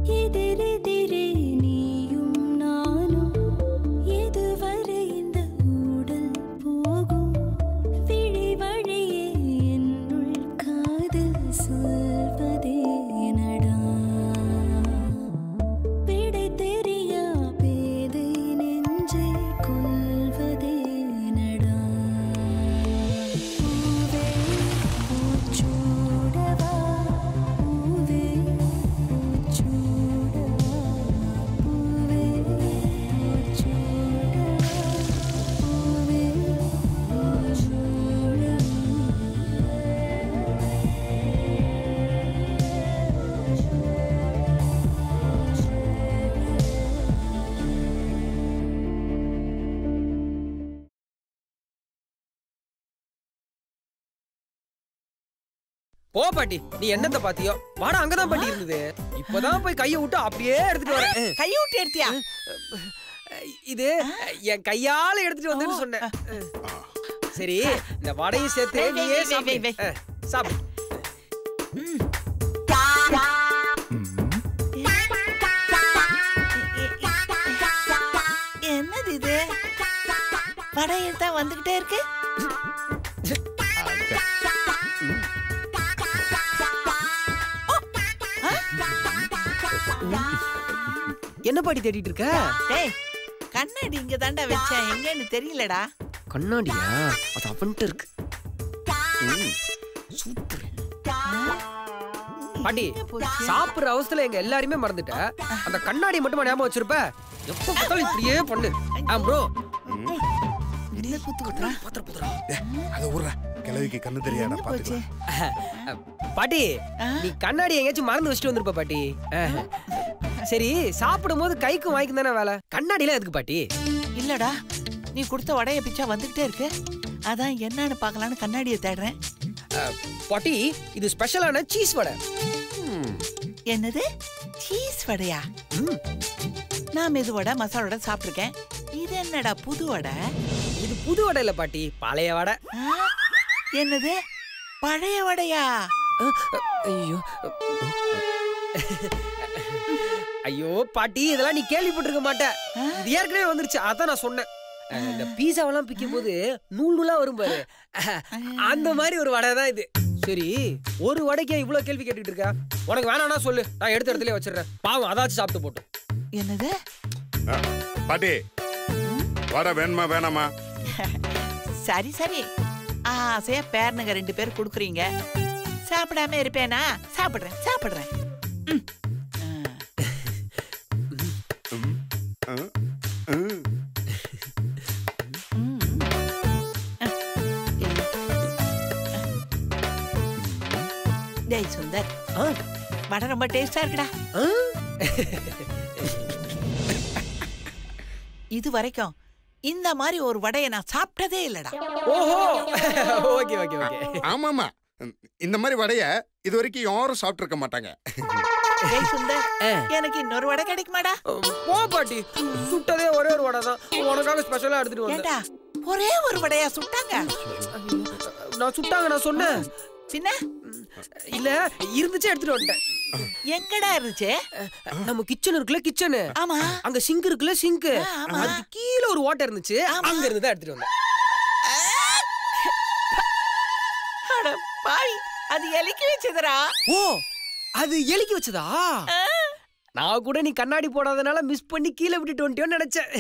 எதிரெதிரே நீயும் நானும் எதுவரை இந்த ஊடல் போகும் விழி வழியே என்னுள் காதல் சொல்வதே நடா விடை தெரியா பேதை நெஞ்சை கொல்வதே நடா பூவே பூச்சூடவா பூவே பூச்சூடவா பூவே பூச்சூடவா பூவே போ பாட்டி நீ என்னத்த பாத்தியோ வாடா அங்கதான் பாட்டி இருந்தது இப்பதான் போய் கைய விட்டு அப்படியே எடுத்துட்டு வரேன் கையை விட்டு எடுத்தியா இது என் கையால எடுத்துட்டு வந்தேன்னு சொன்னேன் சரி இந்த வடையும் சேர்த்து வை, வை, நீயே வை, வை, சாப்பிடு வை. அஹ், சாப்பிடு என்னது இது படம் எடுத்தா வந்துகிட்டே இருக்கு என்ன பாட்டி தேடிட்டு இருக்க டேய் கண்ணாடி இங்க தாண்டா வச்சேன் எங்கன்னு தெரியலடா கண்ணாடியா அது அவன்கிட்ட இருக்கு ம், சூப்பர் பாட்டி சாப்பிடுற அவசரத்துல எங்க எல்லாரையுமே மறந்துட்ட அந்த கண்ணாடி மட்டுமா ஞாபகம் வச்சிருப்ப எப்ப பார்த்தாலும் இப்படியே பண்ணு ஆ ப்ரோ இல்ல குத்து குத்துறா பாத்திர புதுரா அதை விட்ற கிழவிக்கு கண்ணு தெரியாடா பாத்துக்கலாம் பாட்டி நீ கண்ணாடி எங்கேயாச்சும் மறந்து வச்சுட்டு வந்திருப்ப பாட்டி அஹ். சரி சாப்பிடும் போது கைக்கும் வாய்க்கும் தானே வேலை கண்ணாடிலாம் எதுக்கு பாட்டி இல்லடா நீ கொடுத்த வடைய பிச்சா வந்துகிட்டே இருக்கு அதான் என்னன்னு பார்க்கலான்னு கண்ணாடியை தேடுறேன் அஹ், பாட்டி இது ஸ்பெஷலான சீஸ் வடை என்னது சீஸ் வடையா நான் மெது வடை மசாலா வடை சாப்பிட்டிருக்கேன் இது என்னடா புது வடை இது புது வடை இல்ல பாட்டி பழைய வடை ஆ? என்னது பழைய வடையா அஹ், ஐயோ ஐயோ பாட்டி இதெல்லாம் நீ கேள்விப்பட்டிருக்க மாட்ட இது ஏற்கனவே வந்துருச்சு அதான் நான் சொன்னேன் அஹ், இந்த பீஸாவெல்லாம் பிக்கும் போது நூல் நூலா வரும் பாரு அஹ், அந்த மாதிரி ஒரு வடை தான் இது சரி ஒரு வடைக்கே இவ்வளவு கேள்வி கேட்டுட்டு இருக்க உனக்கு வேணாம்னா சொல்லு நான் எடுத்த இடத்துல வச்சிடுறேன் பாவம் அதாச்சும் சாப்பிட்டு போட்டோம் என்னது பாட்டி வடை வேணுமா வேணாமா சரி சரி ஆசையா பேரனுங்க ரெண்டு பேர் கொடுக்குறீங்க சாப்பிடாம இருப்பேனா சாப்பிடுறேன் சாப்பிடுறேன் ம். ஆ. ம், ம். ம். ஆ. இரு. ஆ. டேய் சுந்தர் ஆ, வடை ரொம்ப டேஸ்டா இருக்குடா ஆ. இது வரைக்கும் இந்த மாதிரி ஒரு வடையை நான் சாப்பிட்டதே இல்லடா ஓஹோ ஓகே ஓகே ஓகே ஆமாமா ம், இந்த மாதிரி வடைய இது வரைக்கும் யாரும் சாப்பிட்டிருக்க மாட்டாங்க டேய் சுந்தர் ஆ. எனக்கு இன்னொரு வடை கிடைக்குமாடா போ பாட்டி சுட்டதே ஒரே ஒரு வடை தான் உனக்காக ஸ்பெஷலா எடுத்துட்டு வந்தேன் ஏண்டா ஒரே ஒரு வடையா சுட்டாங்க நான் சுட்டாங்க நான் சொன்னேன் பின்ன இல்ல இருந்துச்சு எடுத்துட்டு வந்துட்டேன் எங்கடா இருந்துச்சு நம்ம கிச்சன் இருக்குல்ல கிச்சனு ஆமா அங்க சிங்க் இருக்குல்ல சிங்க் ஆ, ஆமா. அதுக்கு கீழ ஒரு ஓட்டை இருந்துச்சு ஆமா. அங்க இருந்து தான் எடுத்துட்டு வந்தேன் அட பாவி அது எலிக்கு வச்சதுடா ஓ அது எலிக்கு வச்சதா நான் கூட நீ கண்ணாடி போடாதனால மிஸ் பண்ணி கீழே விட்டுட்டு வந்துட்டியோன்னு நினைச்சேன்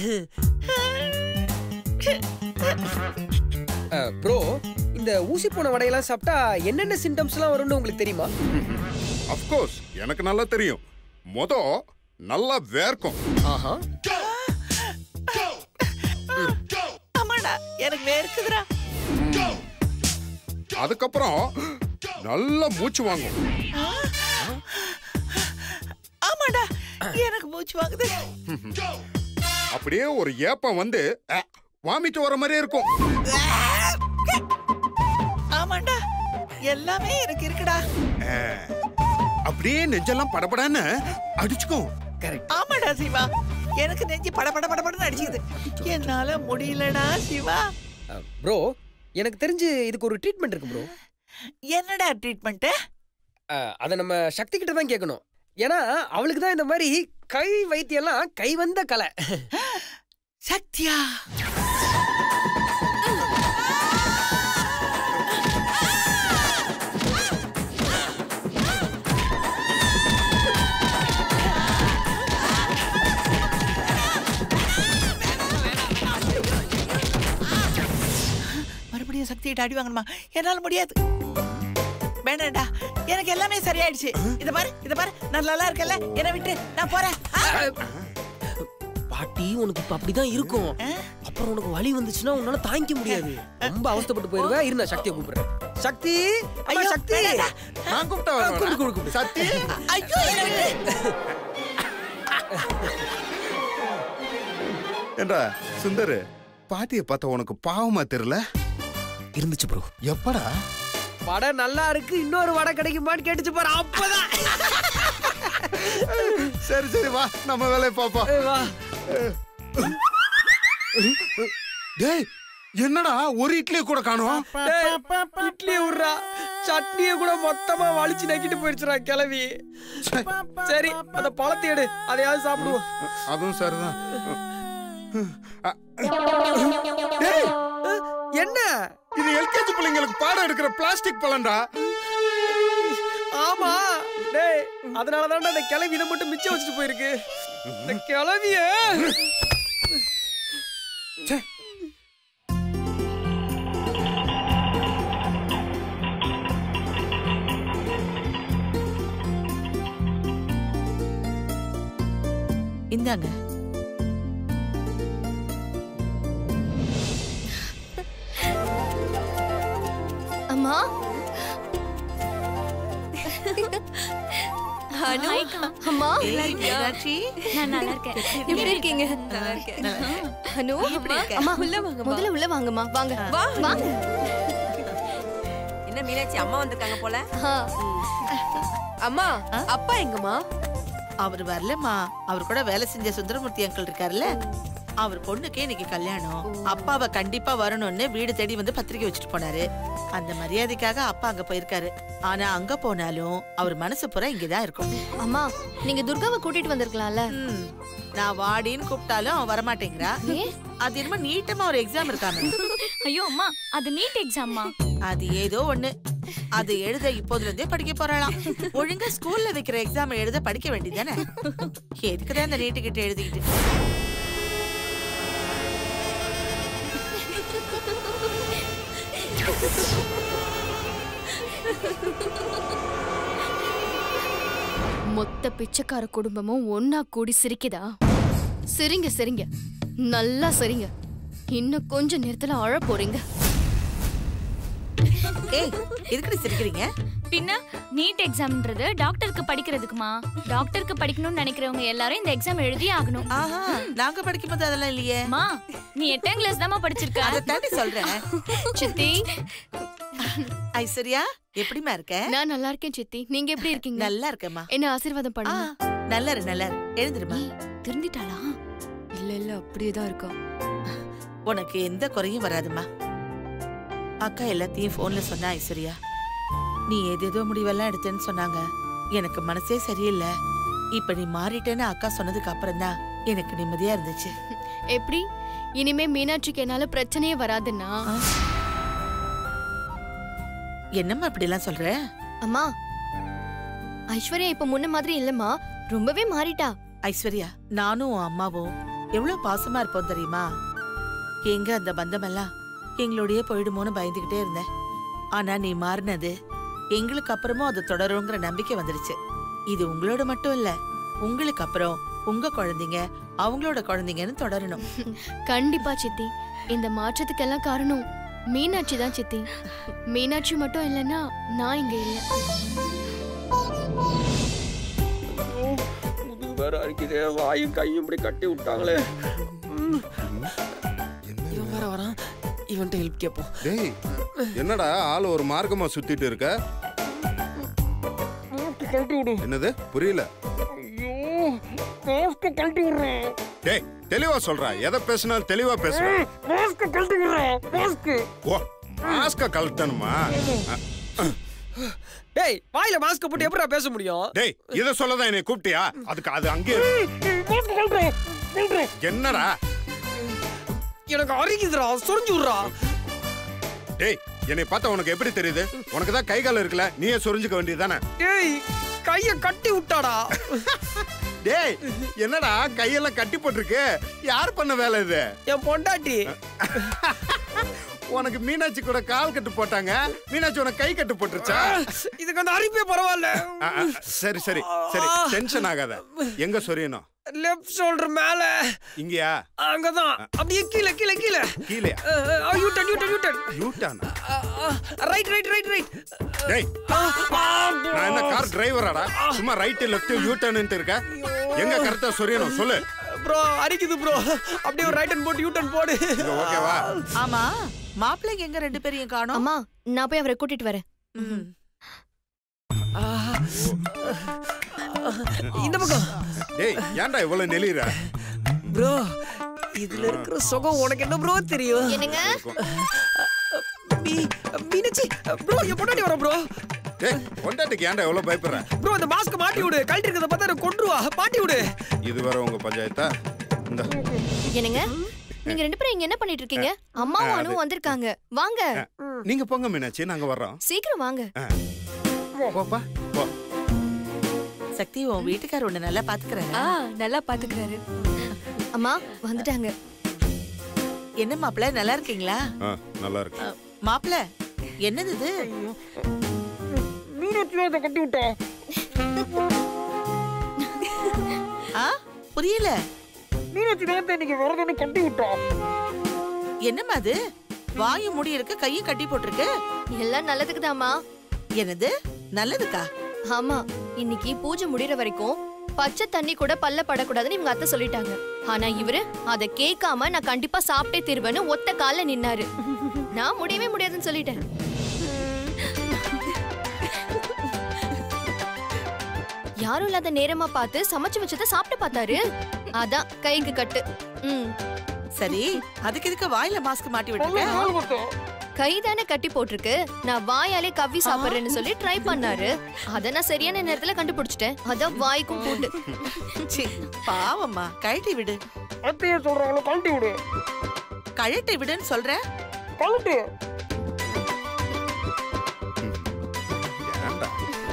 ப்ரோ இந்த ஊசி போன வடையெல்லாம் சாப்பிட்டா என்னென்ன சிம்டம்ஸ் எல்லாம் வரும்னு உங்களுக்கு தெரியுமா அஃப்கோர்ஸ் எனக்கு நல்லா தெரியும் மொத நல்லா வேர்க்கும் ஆஹா ஆமாடா எனக்கு வேர்க்குதுடா அதுக்கப்புறம் நல்லா மூச்சு வாங்கும் ஆமாடா எனக்கு மூச்சு வாங்குது அப்படியே ஒரு ஏப்பம் வந்து வாமிட்டு வர மாதிரியே இருக்கும் ஆமாண்டா எல்லாமே எனக்கு இருக்குடா அஹ், அப்படியே நெஞ்செல்லாம் படபடன்னு அடிச்சுக்கும் கரெக்ட் ஆமாடா சிவா எனக்கு நெஞ்சு பட பட படபடன்னு அடிச்சுக்குது என்னால முடியலடா சிவா ப்ரோ எனக்கு தெரிஞ்சு இதுக்கு ஒரு ட்ரீட்மெண்ட் இருக்கு ப்ரோ என்னடா ட்ரீட்மெண்ட் அதை நம்ம சக்தி கிட்ட தான் கேட்கணும் ஏன்னா அவளுக்கு தான் இந்த மாதிரி கை வைத்தியம்லாம் கை வந்த கலை சத்யா மறுபடியும் சக்தியிட்ட அடி வாங்கணுமா என்னால முடியாது வேணாடா எனக்கு எல்லாமே சரியாயிடுச்சு இத பாரு இத பாரு நான் நல்லா இருக்கல என்னை விட்டு நான் போறேன் ஆ! பாட்டி உனக்கு இப்ப அப்படிதான் இருக்கும் அப்புறம் உனக்கு வலி வந்துச்சுன்னா உன்னால தாங்கிக்க முடியாது ரொம்ப அவஸ்தைப்பட்டு போயிருவேன் இரு நான் சக்தியை கூப்பிடுறேன் சக்தி அம்மா, ஐயோ, சக்தி வேணாடா. நான் கூப்பிட்டா கூப்பிடு, வருவேனா? கூப்பிடு, கூப்பிடு. சத்தி ஐயோ என்னை விட்டு ஏண்டா சுந்தரு பாட்டியை பார்த்தா உனக்கு பாவமா தெரியல இருந்துச்சு ப்ரோ எப்படா வடை நல்லா இருக்கு இன்னொரு வடை கிடைக்குமான்னு கேட்டுச்சு பாரு அப்பதான் சரி சரி வா நம்ம வேலையை பாப்போம் ஏய், வா டேய் என்னடா ஒரு இட்லி கூட காணோம் டேய், இட்லி விடுறா சட்னியை கூட மொத்தமா வலிச்சு நக்கிட்டு போயிடுச்சுடா கிளவி ச்சே, சரி அந்த பழத்தை எடு அதையாவது சாப்பிடுவோம் அதுவும் சரிதான் அ, டேய், என்ன இது எல்கேஜி பிள்ளைங்களுக்கு பாடம் எடுக்கிற பிளாஸ்டிக் பழம்டா ஆமா டேய் அதனால தான் அந்த கிளவி இதை மட்டும் மிச்சம் வச்சுட்டு போயிருக்கு இந்த கிளவிய ச்சே. இந்தாங்க அம்மா அனு அம்மா மீனாட்சி நான் நல்லா இருக்கேன் எப்படி இருக்கீங்க அனு அம்மா உள்ள வாங்க முதல்ல உள்ள வாங்கம்மா வாங்க வா வாங்க என்ன மீனாட்சி அம்மா வந்திருக்காங்க போல ஆ, அம்மா அப்பா எங்கம்மா அவர் வரலம்மா அவர் கூட வேலை செஞ்ச சுந்தரமூர்த்தி அங்கிள் இருக்காருல்ல அவர் பொண்ணுக்கே இன்னைக்கு கல்யாணம் அப்பாவை கண்டிப்பா வரணும்னு வீடு தேடி வந்து பத்திரிக்கை வச்சுட்டு போனாரு அந்த மரியாதைக்காக அப்பா அங்க போயிருக்காரு ஆனா அங்க போனாலும் அவர் மனசு பூரா இங்கதான் இருக்கும் அம்மா நீங்க துர்காவை கூட்டிட்டு வந்திருக்கலாம்ல ம், நான் வாடின்னு கூப்பிட்டாலும் அவன் வரமாட்டேங்கிறா அது என்னமோ நீட்டமா ஒரு எக்ஸாம் இருக்காங்க ஐயோ அம்மா அது நீட் எக்ஸாம்மா அது ஏதோ ஒண்ணு அது எழுத இப்போதுல இருந்தே படிக்க போறாளாம் ஒழுங்கா ஸ்கூல்ல வைக்கிற எக்ஸாம் எழுத படிக்க வேண்டியதானே எதுக்குதான் இந்த நீட்டுக்கிட்ட எழுதிக்கிட்டு மொத்த பிச்சைக்கார குடும்பமும் ஒன்னா கூடி சிரிக்குதா சிரிங்க சிரிங்க நல்லா சிரிங்க இன்னும் கொஞ்ச நேரத்துல அழ போறீங்க ஏய் எதுக்குடி சிரிக்கிறீங்க பின்ன நீட் எக்ஸாம்ன்றது டாக்டருக்கு படிக்கிறதுக்குமா டாக்டருக்கு படிக்கணும்னு நினைக்கிறவங்க எல்லாரும் இந்த எக்ஸாம் எழுதியே ஆகணும் ஆஹா நாங்க படிக்கும்போது அதெல்லாம் இல்லையே அம்மா நீ எட்டாம் கிளாஸ் தாம்மா படிச்சிருக்க அதை தாண்டி சொல்றேன் சித்தி ஐஸ்வர்யா எப்படிமா இருக்க நான் நல்லா இருக்கேன் சித்தி நீங்க எப்படி இருக்கீங்க நல்லா இருக்கேம்மா என்ன ஆசீர்வாதம் ஆ, பண்ணுங்க நல்லா இரு நல்லா இரு. எழுந்திருமா திருந்திட்டாளா இல்ல இல்ல அப்படியேதான் இருக்கா உனக்கு எந்த குறையும் வராதுமா அக்கா எல்லாத்தையும் போன்ல சொன்னா ஐஸ்வர்யா நீ ஏதேதோ முடிவெல்லாம் எடுத்தேன்னு சொன்னாங்க எனக்கு மனசே சரியில்லை இப்ப நீ மாறிட்டேன்னு அக்கா சொன்னதுக்கு அப்புறம் தான் எனக்கு நிம்மதியா இருந்துச்சு எப்படி இனிமே மீனாட்சிக்கு என்னால பிரச்சனையே வராதுன்னா என்னம்மா இப்படி எல்லாம் சொல்ற அம்மா ஐஸ்வர்யா இப்ப முன்ன மாதிரி இல்லம்மா ரொம்பவே மாறிட்டா ஐஸ்வர்யா நானும் உன் அம்மாவும் எவ்வளவு பாசமா இருப்போம் தெரியுமா எங்க அந்த பந்தமெல்லாம் எங்களோடயே போயிடுமோன்னு பயந்துகிட்டே இருந்தேன் ஆனா நீ மாறினது எங்களுக்கு அப்புறமும் அது தொடருங்கிற நம்பிக்கை வந்துருச்சு இது உங்களோட மட்டும் இல்ல உங்களுக்கு அப்புறம் உங்க குழந்தைங்க அவங்களோட குழந்தைங்கன்னு தொடரணும் கண்டிப்பா சித்தி இந்த மாற்றத்துக்கெல்லாம் காரணம் மீனாட்சி தான் சித்தி மீனாட்சி மட்டும் இல்லைன்னா நான் இங்க இல்ல இது வேற அடிக்குதே வாயும் கையும் இப்படி கட்டி விட்டாங்களே ம், இவன் வேற வரான் இவன்ட்ட ஹெல்ப் கேட்போம் டேய் என்னடா ஆள் ஒரு மார்க்கமா சுத்திட்டு இருக்க கழட்டி விடு என்னது புரியல ஐயோ மாஸ்க கழட்டி விடுறேன் டேய் தெளிவா சொல்றா எதை பேசினாலும் தெளிவா பேசுற மாஸ்க கழட்டி விடுறேன் மாஸ்க் ஓ மாஸ்க கழட்டணுமா டேய் வாயில மாஸ்க் போட்டு எப்படிடா பேச முடியும் டேய் இத சொல்லதான் என்னை கூப்பிட்டியா அதுக்கு அது அங்கே இரு. என்னடா எனக்கு அரிக்குதுடா சொரிஞ்சு விட்றா டேய் என்னை பார்த்தா உனக்கு எப்படி தெரியுது உனக்கு தான் கை கால் இருக்குல்ல நீயே சொரிஞ்சுக்க வேண்டியதுதானே டேய் கைய கட்டி விட்டாடா டேய் என்னடா கையெல்லாம் கட்டி போட்டிருக்கு யார் பண்ண வேலை இது என் பொண்டாட்டி உனக்கு மீனாட்சி கூட கால் கட்டு போட்டாங்க மீனாட்சி உனக்கு கை கட்டு போட்டுருச்சா இதுக்கு அந்த அரிப்பே பரவாயில்ல ஆ, ஆ, சரி சரி சரி டென்ஷன் ஆகாத எங்க சொரியணும் லெஃப்ட் ஷோல்டர் மேல இங்கயா அங்கதான் அப்படியே கீழே கீழே கீழே கீழே யூட்டன் யூட்டன் யூட்டன் யூட்டானா ரைட் ரைட் ரைட் ரைட் டேய் நான் என்ன கார் டிரைவராடா சும்மா ரைட் லெஃப்ட் யூ டர்ன் இருக்க எங்க கரெக்டா சொரியணும் சொல்லு ப்ரோ அரிக்குது ப்ரோ அப்படியே ஒரு ரைட் போட்டு யூட்டன் போடு இங்க ஓகேவா ஆமா மாப்பிள்ளைங்க எங்க ரெண்டு பேரையும் காணோம் அம்மா நான் போய் அவரை கூட்டிட்டு வரேன் ம். இந்த பக்கம் டேய் ஏன்டா இவ்வளவு நெளிற ப்ரோ இதுல இருக்கிற சுகம் உனக்கு என்ன ப்ரோ தெரியும் என்னங்க மீ- மீனாட்சி ப்ரோ என் பொண்டாட்டி வர ப்ரோ டேய் பொண்டாட்டிக்கு ஏன்டா இவ்வளவு பயப்படுற ப்ரோ இந்த மாஸ்க் மாட்டி விடு கழட்டி இருக்கிறத பார்த்தா எனக்கு கொன்றுவா மாட்டி விடு இது வர உங்க பஞ்சாயத்தா இந்த என்னங்க நீங்க ரெண்டு பேரும் இங்க என்ன பண்ணிட்டு இருக்கீங்க அம்மாவும் அனுவும் வந்திருக்காங்க வாங்க நீங்க போங்க மீனாட்சி நாங்க வர்றோம் சீக்கிரம் வாங்க போப்பா போ சக்தி உன் வீட்டுக்கார உன்னை நல்லா பாத்துக்கிறேன் ஆ நல்லா பாத்துக்கிறாரு அம்மா வந்துட்டாங்க என்ன மாப்பிள்ள நல்லா இருக்கீங்களா ஆ, நல்லா இருக்கு அ, மாப்பிள்ள என்னது இது மீனாட்சி அதை கட்டி விட்டா ஆ புரியல மீனாட்சி தான் இன்னைக்கு வரதுன்னு கட்டி விட்டா என்னம்மா அது வாயு மூடி இருக்கு கையும் கட்டி போட்டிருக்கு எல்லாம் நல்லதுக்குதாம்மா என்னது நல்லதுக்கா ஆமா இன்னைக்கு பூஜை முடியற வரைக்கும் பச்சை தண்ணி கூட பல்ல படக்கூடாதுன்னு இவங்க அத்தை சொல்லிட்டாங்க ஆனா இவரு அத கேட்காம நான் கண்டிப்பா சாப்பிட்டே தீருவேன்னு ஒத்த கால்ல நின்னாரு நான் முடியவே முடியாதுன்னு சொல்லிட்டேன் யாரும் இல்லாத நேரமா பார்த்து சமைச்சு வச்சதை சாப்பிட்டு பார்த்தாரு அதான் கைக்கு கட்டு ம் சரி அதுக்கு எதுக்கு வாயில மாஸ்க் மாட்டி விட்டுருக்க கை தானே கட்டி போட்டிருக்கு நான் வாயாலே கவ்வி சாப்பிடுறேன்னு சொல்லி ட்ரை பண்ணாரு அத நான் சரியான நேரத்துல கண்டுபிடிச்சிட்டேன் அதான் வாய்க்கும் போட்டு சி, பாவம்மா கழட்டி விடு அத்தையே சொல்றாங்களோ கழட்டி விடு கழட்டி விடுன்னு சொல்ற கழட்டு ஏன்டா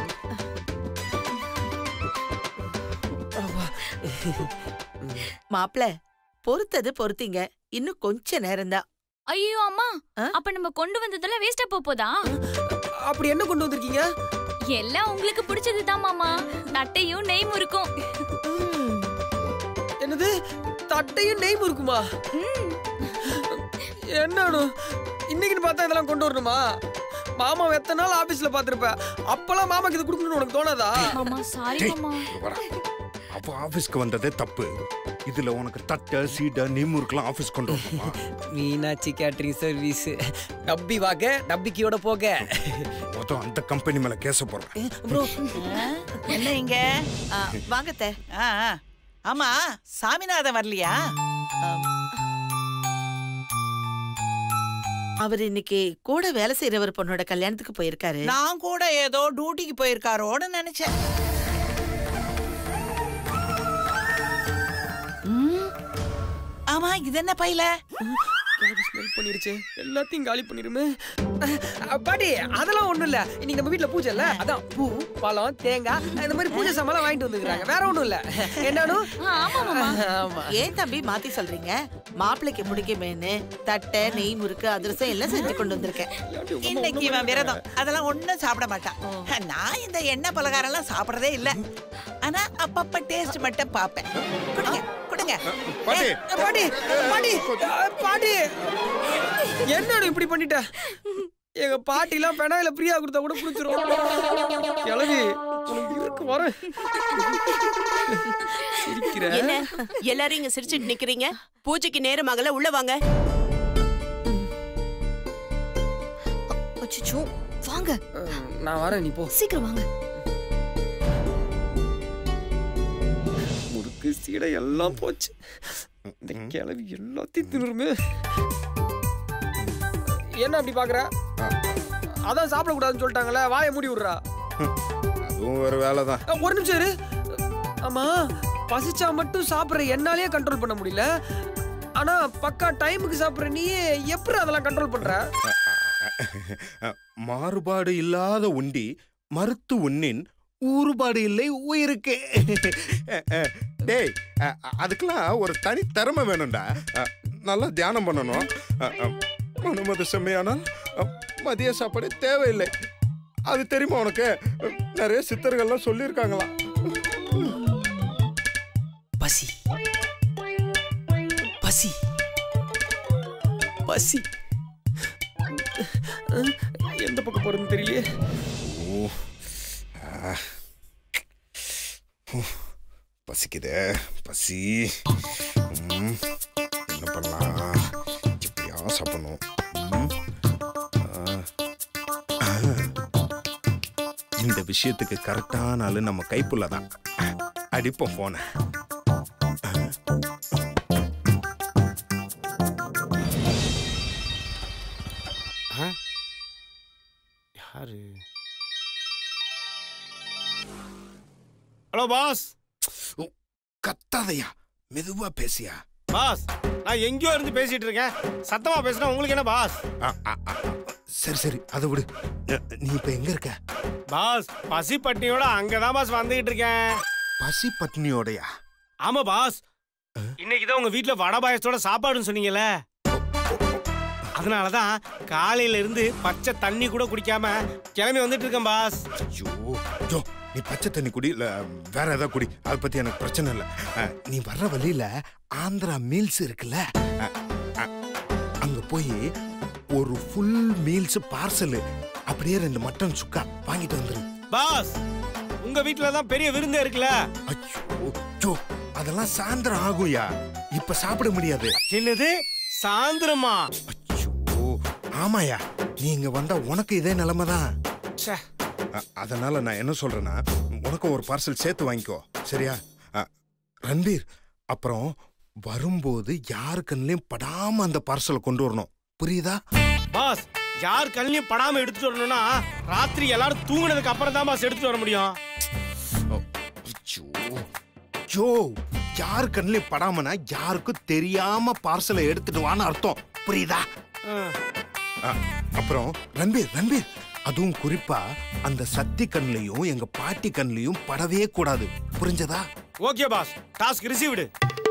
மாப்பிள்ள பொறுத்தது பொறுத்தீங்க இன்னும் கொஞ்ச நேரம்தான் ஐயோ அம்மா ஆ? அப்ப நம்ம கொண்டு வந்ததெல்லாம் வேஸ்டா போதா அப்படி என்ன கொண்டு வந்திருக்கீங்க எல்லாம் உங்களுக்கு பிடிச்சதுதான் மாமா தட்டையும் நெய் முறுக்கும் ம். என்னது தட்டையும் நெய் இருக்குமா ம். என்னன்னு இன்னைக்குன்னு பார்த்தா இதெல்லாம் கொண்டு வரணுமா மாமா எத்தனை நாள் ஆபீஸ்ல பாத்திருப்ப அப்பெல்லாம் மாமாக்கு இது கொடுக்கணும்னு உனக்கு தோணாதா மாமா சாரி டேய், மாமா இங்க வாடா. அவ ஆபீஸ்க்கு வந்ததே தப்பு இதுல உனக்கு தட்டை சீடை நீமுறுக்கெல்லாம் ஆபீஸ் கொண்டு வரணுமா மீனாட்சி கேட்டரிங் சர்வீஸ் டப்பி வாங்க டப்பிக்கியோட போக மொத்தம் அந்த கம்பெனி மேல கேச போடுறேன் ப்ரோ என்ன இங்க ஆ, வாங்க அத்தை. ஆ, ஆ. ஆமா சாமிநாதன் வரலையா அவர் இன்னைக்கு கூட வேலை செய்யறவர் பொண்ணோட கல்யாணத்துக்கு போயிருக்காரு நான் கூட ஏதோ டியூட்டிக்கு போயிருக்காரோன்னு நினைச்சேன் ம். ஆமா இது என்ன பையில ஸ்மெல் பண்ணிருச்சு எல்லாத்தையும் காலி பண்ணிருமே அஹ், பாட்டி அதெல்லாம் ஒண்ணும் இல்ல இன்னைக்கு நம்ம வீட்ல பூஜை இல்ல அதான் பூ பழம் தேங்காய் இந்த மாதிரி பூஜை சாமான் வாங்கிட்டு வந்துருக்காங்க வேற ஒண்ணும் இல்ல என்னன்னு ஆ, ஆமா மாமா ஆமா ஏன் தம்பி மாத்தி சொல்றீங்க மாப்பிள்ளைக்கு பிடிக்குமேன்னு தட்டை நெய் முறுக்கு அதிரசம் எல்லாம் செஞ்சு கொண்டு வந்திருக்கேன் இன்னைக்கு இவன் விரதம் அதெல்லாம் ஒண்ணும் சாப்பிட மாட்டான் நான் இந்த எண்ணெய் பலகாரம் எல்லாம் சாப்பிடறதே இல்ல ஆனா அப்பப்ப டேஸ்ட் மட்டும் பாப்பேன் கொடுங்க கொடுங்க பாட்டி பாட்டி பாட்டி அஹ், பாட்டி என்னன்னு இப்படி பண்ணிட்ட எங்க பாட்டி எல்லாம் பெனாயில பிரியா கொடுத்தா கூட புடிச்சிரும் கிளவி உனக்கு இருக்கு வர சிரிக்கிற என்ன எல்லாரும் இங்க சிரிச்சிட்டு நிக்கிறீங்க பூஜைக்கு நேரமாகல உள்ள வாங்க அச்சச்சோ வாங்க அஹ், நான் வரேன் நீ போ சீக்கிரம் வாங்க முறுக்கு சீடை எல்லாம் போச்சு இந்த கிளவி எல்லாத்தையும் தின்னுருமே என்ன அப்படி பாக்குற அதான் சாப்பிடக்கூடாதுன்னு சொல்லிட்டாங்கல்ல வாயை மூடி விடுறா அதுவும் ஒரு வேலை தான் அஹ், ஒரு நிமிஷம் இரு ஆமா பசிச்சா மட்டும் சாப்பிட்ற என்னாலே கண்ட்ரோல் பண்ண முடியல ஆனா பக்கா டைமுக்கு சாப்பிட்ற நீ எப்படி அதெல்லாம் கண்ட்ரோல் பண்ற மாறுபாடு இல்லாத உண்டி மறுத்து உண்ணின் ஊறுபாடு இல்லை உயிருக்கு டேய் அ- அ- அதுக்கெல்லாம் ஒரு தனி திறமை வேணும்டா அ, நல்லா தியானம் பண்ணணும் அ, அ, மனுமது செம்மையானால் அ, மதிய சாப்பாடு தேவையில்லை அது தெரியுமா உனக்கு நிறைய சித்தர்கள்லாம் சொல்லியிருக்காங்களாம் பசி பசி பசி அஹ், எந்த பக்கம் போறதுன்னு தெரியலையே ஓ ஆ. ஹூ. பசிக்குதே பசி ம். என்ன பண்ணலாம் இப்படியா சாப்பிடணும் ம். ஆ. ஆ. இந்த விஷயத்துக்கு கரெக்டான ஆளு நம்ம கைப்புள்ள தான் அடிப்போம் போன யாரு ஹலோ பாஸ் கத்தாதையா மெதுவா பேசியா பாஸ் நான் எங்கேயோ இருந்து பேசிட்டு இருக்கேன் சத்தமா பேசுனா உங்களுக்கு என்ன பாஸ் ஆ, ஆ, ஆ, ஆ. சரி சரி அதை விடு அ, நீ இப்ப எங்க இருக்க பாஸ் பசி பட்டினியோட அங்கதான் பாஸ் வந்துகிட்டு இருக்கேன் பசி பட்னியோடயா ஆமா பாஸ் இன்னைக்கு தான் உங்க வீட்ல வடை பாயசத்தோட சாப்பாடுன்னு சொன்னீங்கல்ல அதனாலதான் காலையில இருந்து பச்சை தண்ணி கூட குடிக்காம கிளம்பி வந்துட்டு இருக்கேன் பாஸ் ஐயோ ஐயோ நீ பச்சை தண்ணி குடி இல்ல வேற ஏதாவது குடி அதை பத்தி எனக்கு பிரச்சனை இல்லை அஹ், நீ வர்ற வழியில ஆந்திரா மீல்ஸ் இருக்குல்ல அஹ், அஹ், அங்க போய் ஒரு ஃபுல் மீல்ஸ் பார்சல் அப்படியே ரெண்டு மட்டன் சுக்கா வாங்கிட்டு வந்துரு பாஸ் உங்க வீட்ல தான் பெரிய விருந்தே இருக்குல்ல ஐயோ ஐயோ, அதெல்லாம் சாயந்தரம் ஆகும்யா இப்ப சாப்பிட முடியாது என்னது சாயந்தரமா ஐயோ ஆமாயா நீ இங்க வந்தா உனக்கு இதே நிலைமை தான் ச்சே. அதனால நான் என்ன சொல்றேன்னா உனக்கு ஒரு பார்சல் சேர்த்து வாங்கிக்கோ சரியா அ, ரன்பீர் அப்புறம் வரும்போது யாரு கண்ணிலையும் படாம அந்த பார்சலை கொண்டு வரணும் புரியுதா பாஸ் யார் கண்ணிலையும் படாம எடுத்துட்டு வரணும்னா ராத்திரி எல்லாரும் தூங்குனதுக்கு அப்புறம் தான் பாஸ் எடுத்துட்டு வர முடியும் ஐயோ ஐயோ யாரு கண்ணிலையும் படாமனா யாருக்கும் தெரியாம பார்சலை எடுத்துட்டு வான்னு அர்த்தம் புரியுதா அ, அப்புறம் ரன்பீர் ரன்பீர் அதுவும் குறிப்பா அந்த சத்தி கண்ணிலையும் எங்க பாட்டி கண்ணிலையும் படவே கூடாது புரிஞ்சதா ஓகே பாஸ் டாஸ்க் ரிசீவ்டு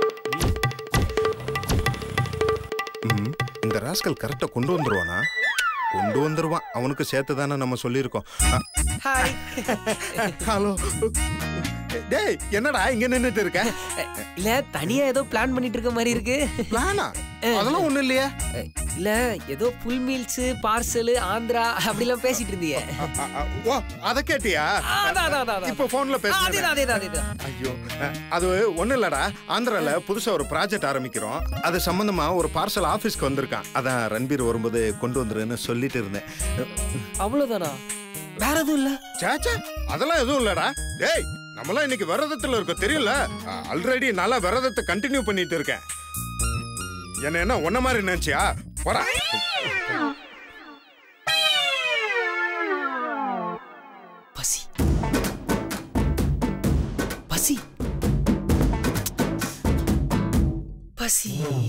ம், இந்த ராஸ்கல் கரெக்டா கொண்டு வந்துருவானா கொண்டு வந்துருவான் அவனுக்கு சேர்த்து தானே நம்ம சொல்லியிருக்கோம் ஹாய் ஹலோ டேய் என்னடா இங்க நின்னுட்டு இருக்க இல்ல தனியா ஏதோ பிளான் பண்ணிட்டு இருக்க மாதிரி இருக்கு பிளானா அதெல்லாம் ஒண்ணும் இல்லையா இல்ல ஏதோ ஃபுல் மீல்ஸ் பார்சல் ஆந்திரா அப்படிலாம் பேசிட்டு இருந்தீங்க அ, அ, ஓ அத கேட்டியா அதான், அதான், அதான், அதான். இப்ப போன்ல அதேதான் பேசுறேன் அதேதான் அதேதான் ஐயோ அ, அது ஒண்ணும் இல்லடா ஆந்திரால புதுசா ஒரு ப்ராஜெக்ட் ஆரம்பிக்கிறோம் அது சம்பந்தமா ஒரு பார்சல் ஆபீஸ்க்கு வந்திருக்கான் அதான் ரன்பீர் வரும்போது கொண்டு வந்துருன்னு சொல்லிட்டு இருந்தேன் அவ்வளவுதானா வேற எதுவும் இல்ல சாச்சா அதெல்லாம் எதுவும் இல்லடா டேய் நம்மளாம் இன்னைக்கு விரதத்துல இருக்கோம் தெரியல ஆல்ரெடி நல்லா விரதத்தை கண்டினியூ பண்ணிட்டு இருக்கேன் என்ன என்ன ஒன்ன மாதிரி நினைச்சியா போடா பசி பசி பசி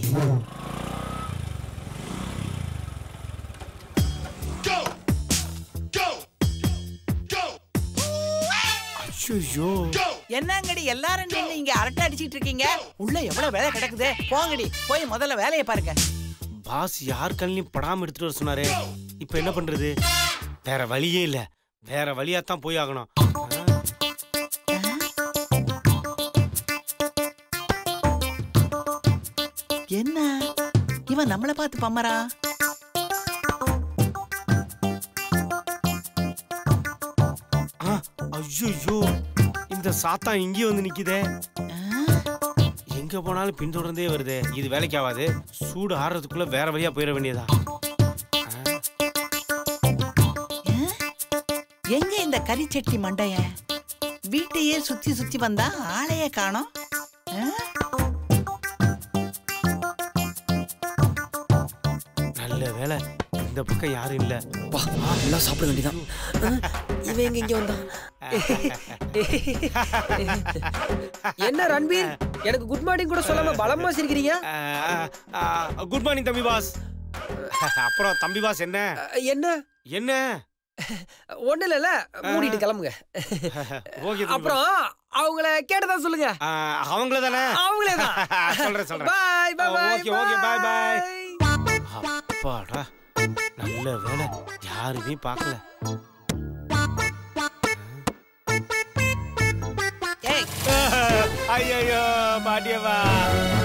ஐயோ என்னங்கடி எல்லாரும் நின்னு இங்க அரட்டை அடிச்சிட்டு இருக்கீங்க உள்ள எவ்வளவு வேலை கிடக்குது போங்கடி போய் முதல்ல வேலையை பாருங்க பாஸ் யார் கண்ணிலையும் படாம எடுத்துட்டு வர சொன்னாரு இப்ப என்ன பண்றது வேற வழியே இல்ல வேற வழியா தான் போய் ஆகணும் என்ன இவன் நம்மள பார்த்து பம்மரா ஐயோ இந்த சாத்தா இங்கேயே வந்து நிக்குதே எங்க போனாலும் பின்தொடர்ந்தே வருதே இது வேலைக்கு ஆகாது சூடு ஆறுறதுக்குள்ள வேற வழியா போயிட வேண்டியதா எங்க இந்த கரிச்சட்டி மண்டையன் வீட்டையே சுத்தி சுத்தி வந்தா ஆளையே காணோம் ஆ? நல்ல வேலை இந்த பக்கம் யாரும் இல்ல வா எல்லாம் சாப்பிட வேண்டியதான் இவன் எங்க இங்க வந்தான் என்ன ரன்வீர் எனக்கு குட் மார்னிங் கூட சொல்லாம பலமா சிரிக்கிறீங்க குட் மார்னிங் தம்பி பாஸ் அப்புறம் தம்பி பாஸ் என்ன என்ன என்ன ஒண்ணு இல்ல மூடிட்டு கிளம்புங்க ஓகே அப்புறம் அவங்கள கேட்டதா சொல்லுங்க அவங்கள தானே அவங்களே தான் சொல்றேன் சொல்றேன் பாய் பாய் பாய் ஓகே ஓகே பாய் பாய் அப்பாடா நல்ல வேலை யாருமே பார்க்கல ஏய் ஐயோ பாட்டியவா